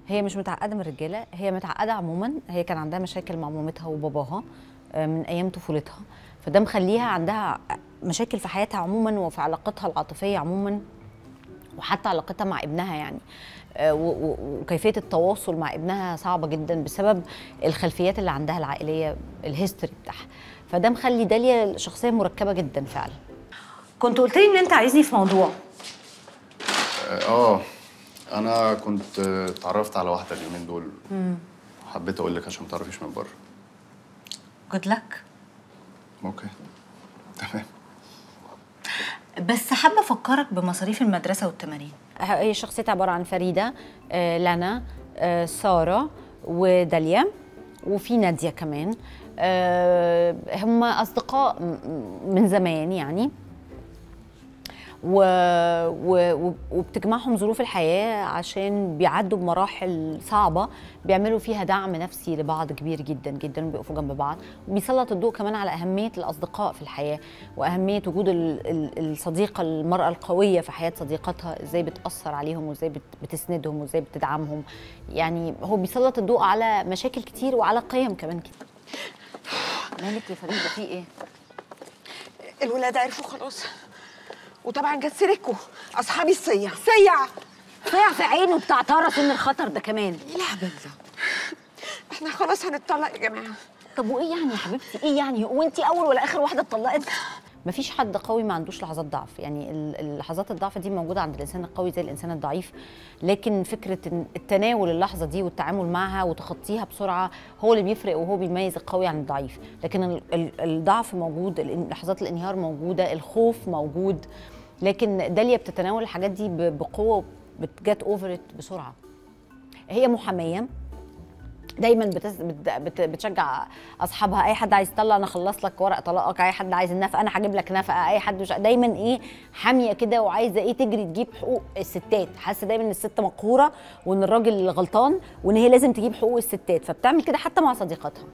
هي مش متعقده من الرجاله هي متعقده عموما هي كان عندها مشاكل مع مامتها وباباها آه، من ايام طفولتها فده مخليها عندها مشاكل في حياتها عموما وفي علاقتها العاطفيه عموما وحتى علاقتها مع ابنها يعني آه، و- و- وكيفيه التواصل مع ابنها صعبه جدا بسبب الخلفيات اللي عندها العائليه الهيستوري بتاعها فده مخلي داليا شخصيه مركبه جدا فعلا كنت قلت لي ان انت عايزني في موضوع اه انا كنت اتعرفت على واحده اليومين دول حبيت اقول لك عشان ما تعرفيش من بره جود لك اوكي تمام بس حابه افكرك بمصاريف المدرسه والتمارين هي شخصيتها عباره عن فريده آه، لنا آه، ساره وداليا وفي ناديه كمان آه، هم اصدقاء م- م- من زمان يعني و... و... و- وبتجمعهم ظروف الحياة عشان بيعدوا بمراحل صعبة بيعملوا فيها دعم نفسي لبعض كبير جدا جدا وبيقفوا جنب بعض وبيسلط الضوء كمان على أهمية الأصدقاء في الحياة وأهمية وجود ال... ال- الصديقة المرأة القوية في حياة صديقتها إزاي بتأثر عليهم وإزاي بت... بتسندهم وإزاي بتدعمهم يعني هو بيسلط الضوء على مشاكل كتير وعلى قيم كمان كتير مالك يا فريدة في إيه؟ الولاد عرفوا خلاص وطبعا جت سيرتكم اصحابي الصيع صيع طلع في عينه بتاع طرس ان الخطر ده كمان ايه الهبل ده احنا خلاص هنتطلق يا جماعه طب وايه يعني يا حبيبتي ايه يعني وانت اول ولا اخر واحده اتطلقت مفيش حد قوي ما عندوش لحظات ضعف يعني ال- لحظات الضعف دي موجوده عند الانسان القوي زي الانسان الضعيف لكن فكره إن التناول اللحظه دي والتعامل معها وتخطيها بسرعه هو اللي بيفرق وهو بيميز القوي عن الضعيف لكن ال- ال- الضعف موجود الإن- لحظات الانهيار موجوده الخوف موجود لكن داليا بتتناول الحاجات دي ب- بقوه بتجت اوفر بسرعه هي محاميه دايما بتس... بت... بت... بتشجع اصحابها اي حد عايز يطلق انا اخلص لك ورق طلاقك اي حد عايز النفقه انا هجيب لك نفقه اي حد مش دايما ايه حاميه كده وعايزه ايه تجري تجيب حقوق الستات حاسه دايما ان الست مقهوره وان الراجل غلطان وان هي لازم تجيب حقوق الستات فبتعمل كده حتى مع صديقاتها